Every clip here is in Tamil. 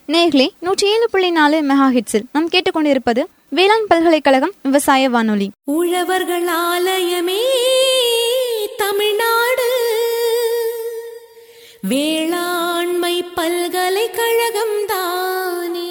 நேர்களே நூற்றி ஏழு புள்ளி நாலு மெகா ஹிட்ஸில் நாம் கேட்டுக்கொண்டிருப்பது வேளாண் பல்கலைக்கழகம் விவசாய வானொலி உழவர்கள் ஆலயமே தமிழ்நாடு வேளாண்மை பல்கலைக்கழகம் தானே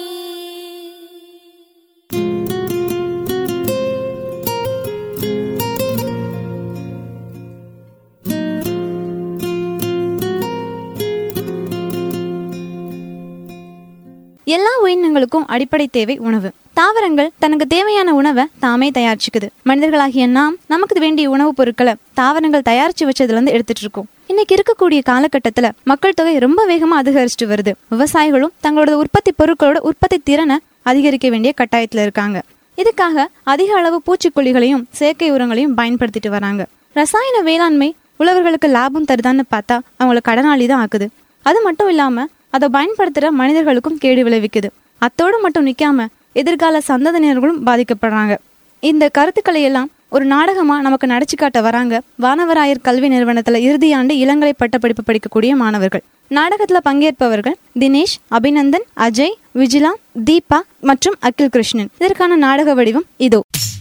எல்லா உயிரினங்களுக்கும் அடிப்படை தேவை உணவு தாவரங்கள் தனக்கு தேவையான உணவை தாமே தயாரிச்சுக்குது மனிதர்களாகிய நாம் நமக்கு வேண்டிய உணவுப் பொருட்களை தாவரங்கள் தயாரிச்சு வச்சதுல இருந்து எடுத்துட்டு இருக்கோம் இன்னைக்கு இருக்கக்கூடிய காலகட்டத்துல மக்கள் தொகை ரொம்ப வேகமா அதிகரிச்சுட்டு வருது விவசாயிகளும் தங்களோட உற்பத்தி பொருட்களோட உற்பத்தி திறனை அதிகரிக்க வேண்டிய கட்டாயத்துல இருக்காங்க இதுக்காக அதிக அளவு பூச்சிக்கொல்லிகளையும் செயற்கை உரங்களையும் பயன்படுத்திட்டு வராங்க ரசாயன வேளாண்மை உழவர்களுக்கு லாபம் தருதான்னு பார்த்தா அவங்கள கடனாளி தான் ஆக்குது அது மட்டும் இல்லாம அதை பயன்படுத்துற மனிதர்களுக்கும் கேடு விளைவிக்குது அத்தோடு மட்டும் நிக்காம எதிர்கால சந்ததியினர்களும் பாதிக்கப்படுறாங்க இந்த கருத்துக்களை எல்லாம் ஒரு நாடகமா நமக்கு நடிச்சு காட்ட வராங்க வானவராயர் கல்வி நிறுவனத்துல இறுதியாண்டு இளங்கலை பட்டப்படிப்பு படிக்கக்கூடிய மாணவர்கள் நாடகத்துல பங்கேற்பவர்கள் தினேஷ் அபிநந்தன் அஜய் விஜிலா தீபா மற்றும் அகில் கிருஷ்ணன் இதற்கான நாடக வடிவம் இதோ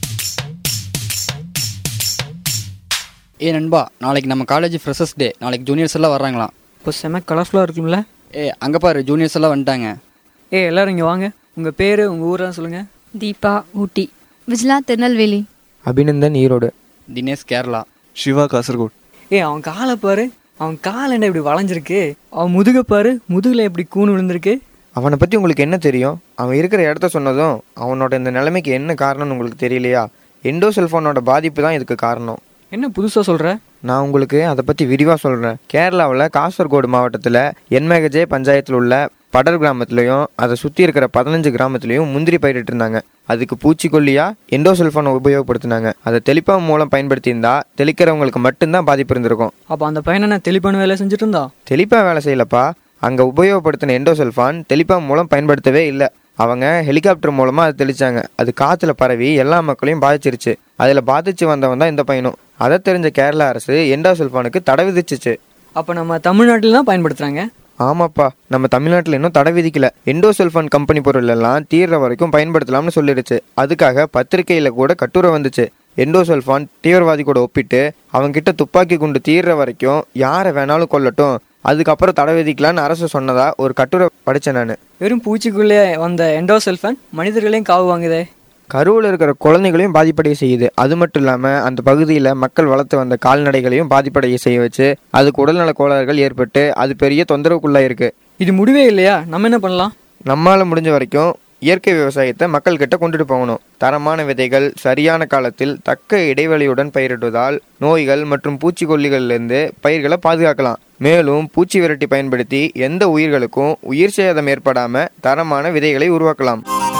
ஏ நண்பா நாளைக்கு நம்ம காலேஜ் ஃப்ரெஷர்ஸ் டே நாளைக்கு ஜூனியர்ஸ் எல்லாம் வர்றாங்களாம் இப்போ செம கலர்ஃபுல்லாக இருக்கும்ல ஏ அங்கே பாரு ஜூனியர்ஸ் எல்லாம் வந்துட்டாங்க ஏ எல்லாரும் இங்கே வாங்க உங்கள் பேர் உங்கள் ஊரெலாம் சொல்லுங்கள் தீபா ஊட்டி விஜிலா திருநெல்வேலி அபிநந்தன் ஈரோடு தினேஷ் கேரளா சிவா காசர்கோட் ஏ அவன் காலை பாரு அவன் கால் என்ன இப்படி வளைஞ்சிருக்கு அவன் முதுகை பாரு முதுகில் எப்படி கூணு விழுந்திருக்கு அவனை பற்றி உங்களுக்கு என்ன தெரியும் அவன் இருக்கிற இடத்த சொன்னதும் அவனோட இந்த நிலைமைக்கு என்ன காரணம்னு உங்களுக்கு தெரியலையா எண்டோசெல்ஃபோனோட பாதிப்பு தான் இதுக்கு காரணம் என்ன புதுசாக சொல்கிற நான் உங்களுக்கு அதை பற்றி விரிவாக சொல்கிறேன் கேரளாவில் காசர்கோடு மாவட்டத்தில் என்மேகஜே பஞ்சாயத்தில் உள்ள படர் கிராமத்துலேயும் அதை சுற்றி இருக்கிற பதினஞ்சு கிராமத்துலேயும் முந்திரி பயிரிட்டு இருந்தாங்க அதுக்கு பூச்சிக்கொல்லியா எண்டோசெல்ஃபோனை உபயோகப்படுத்தினாங்க அதை தெளிப்பா மூலம் பயன்படுத்தியிருந்தா தெளிக்கிறவங்களுக்கு மட்டும்தான் பாதிப்பு இருந்திருக்கும் அப்போ அந்த பையனை என்ன தெளிப்பான வேலை செஞ்சுட்டு இருந்தா தெளிப்பா வேலை செய்யலப்பா அங்கே உபயோகப்படுத்தின எண்டோசல்ஃபான் தெளிப்பா மூலம் பயன்படுத்தவே இல்லை அவங்க ஹெலிகாப்டர் மூலமாக அதை தெளிச்சாங்க அது காற்றுல பரவி எல்லா மக்களையும் பாதிச்சிருச்சு அதில் பாதிச்சு வந்தவன் தான் இந்த பையனும் அதை தெரிஞ்ச கேரளா அரசு எண்டோசல்ஃபானுக்கு தடை விதிச்சிச்சு அப்போ நம்ம தமிழ்நாட்டில் தான் பயன்படுத்துகிறாங்க ஆமாப்பா நம்ம தமிழ்நாட்டில் இன்னும் தடை விதிக்கல எண்டோசல்ஃபான் கம்பெனி பொருள் எல்லாம் தீர்ற வரைக்கும் பயன்படுத்தலாம்னு சொல்லிடுச்சு அதுக்காக பத்திரிக்கையில் கூட கட்டுரை வந்துச்சு எண்டோசல்ஃபான் தீவிரவாதி கூட ஒப்பிட்டு அவன்கிட்ட துப்பாக்கி குண்டு தீர்ற வரைக்கும் யாரை வேணாலும் கொல்லட்டும் அதுக்கப்புறம் தடை விதிக்கலான்னு அரசு சொன்னதா ஒரு கட்டுரை படித்தேன் நான் வெறும் பூச்சிக்குள்ளே வந்த எண்டோசெல்ஃபன் மனிதர்களையும் காவு வாங்குதே கருவில் இருக்கிற குழந்தைகளையும் பாதிப்படைய செய்யுது அது மட்டும் இல்லாமல் அந்த பகுதியில் மக்கள் வளர்த்து வந்த கால்நடைகளையும் பாதிப்படைய செய்ய வச்சு அதுக்கு உடல்நல கோளாறுகள் ஏற்பட்டு அது பெரிய தொந்தரவுக்குள்ளாக இருக்கு இது முடிவே இல்லையா நம்ம என்ன பண்ணலாம் நம்மால் முடிஞ்ச வரைக்கும் இயற்கை விவசாயத்தை மக்கள் கிட்ட கொண்டுட்டு போகணும் தரமான விதைகள் சரியான காலத்தில் தக்க இடைவெளியுடன் பயிரிடுவதால் நோய்கள் மற்றும் பூச்சிக்கொல்லிகளிலிருந்து பயிர்களை பாதுகாக்கலாம் மேலும் பூச்சி விரட்டி பயன்படுத்தி எந்த உயிர்களுக்கும் உயிர் சேதம் ஏற்படாம தரமான விதைகளை உருவாக்கலாம்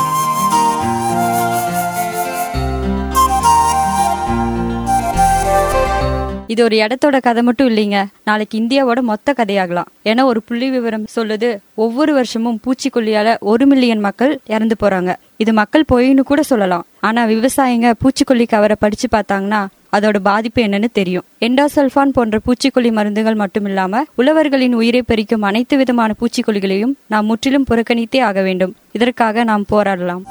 இது ஒரு இடத்தோட கதை மட்டும் இல்லைங்க நாளைக்கு இந்தியாவோட மொத்த கதையாகலாம் ஏன்னா ஒரு புள்ளி விவரம் சொல்லுது ஒவ்வொரு வருஷமும் பூச்சிக்கொல்லியால ஒரு மில்லியன் மக்கள் இறந்து போறாங்க இது மக்கள் பொய்ன்னு கூட சொல்லலாம் ஆனா விவசாயிங்க பூச்சிக்கொல்லி கவரை படிச்சு பார்த்தாங்கன்னா அதோட பாதிப்பு என்னன்னு தெரியும் எண்டோசல்ஃபான் போன்ற பூச்சிக்கொல்லி மருந்துகள் மட்டும் இல்லாம உழவர்களின் உயிரை பறிக்கும் அனைத்து விதமான பூச்சிக்கொல்லிகளையும் நாம் முற்றிலும் புறக்கணித்தே ஆக வேண்டும் இதற்காக நாம் போராடலாம்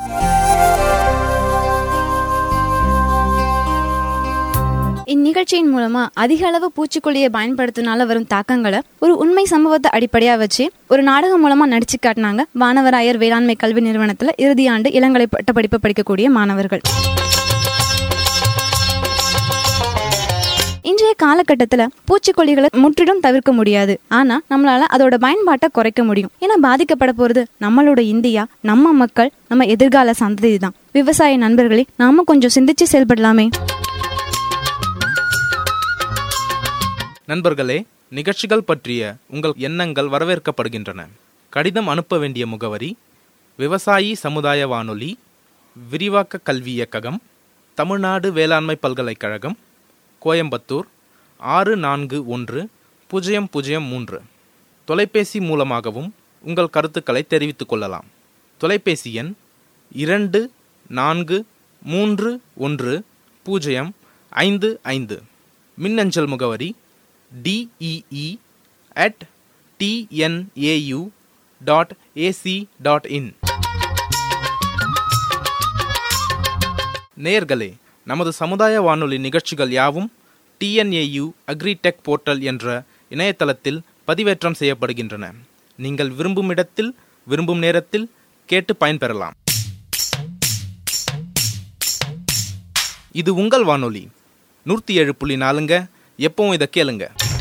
இந்நிகழ்ச்சியின் மூலமா அதிக அளவு பூச்சிக்கொல்லியை பயன்படுத்தினால வரும் தாக்கங்களை ஒரு உண்மை சம்பவத்தை அடிப்படையா வச்சு ஒரு நாடகம் மூலமா நடிச்சு காட்டினாங்க வானவராயர் வேளாண்மை கல்வி நிறுவனத்துல இறுதியாண்டு இளங்கலை பட்ட படிப்பு படிக்கக்கூடிய மாணவர்கள் இன்றைய காலகட்டத்துல பூச்சிக்கொல்லிகளை முற்றிலும் தவிர்க்க முடியாது ஆனா நம்மளால அதோட பயன்பாட்டை குறைக்க முடியும் ஏன்னா பாதிக்கப்பட போறது நம்மளோட இந்தியா நம்ம மக்கள் நம்ம எதிர்கால சந்ததி தான் விவசாய நண்பர்களே நாம கொஞ்சம் சிந்திச்சு செயல்படலாமே நண்பர்களே நிகழ்ச்சிகள் பற்றிய உங்கள் எண்ணங்கள் வரவேற்கப்படுகின்றன கடிதம் அனுப்ப வேண்டிய முகவரி விவசாயி சமுதாய வானொலி விரிவாக்க கல்வி இயக்ககம் தமிழ்நாடு வேளாண்மை பல்கலைக்கழகம் கோயம்புத்தூர் ஆறு நான்கு ஒன்று பூஜ்ஜியம் பூஜ்ஜியம் மூன்று தொலைபேசி மூலமாகவும் உங்கள் கருத்துக்களை தெரிவித்துக் கொள்ளலாம் தொலைபேசி எண் இரண்டு நான்கு மூன்று ஒன்று பூஜ்ஜியம் ஐந்து ஐந்து மின்னஞ்சல் முகவரி DEE at TNAU dot AC dot in நேயர்களே நமது சமுதாய வானொலி நிகழ்ச்சிகள் யாவும் டிஎன்ஏயு அக்ரிடெக் போர்ட்டல் என்ற இணையதளத்தில் பதிவேற்றம் செய்யப்படுகின்றன நீங்கள் விரும்பும் இடத்தில் விரும்பும் நேரத்தில் கேட்டு பயன்பெறலாம் இது உங்கள் வானொலி நூற்றி ஏழு புள்ளி நாலுங்க எப்பவும் இதை கேளுங்க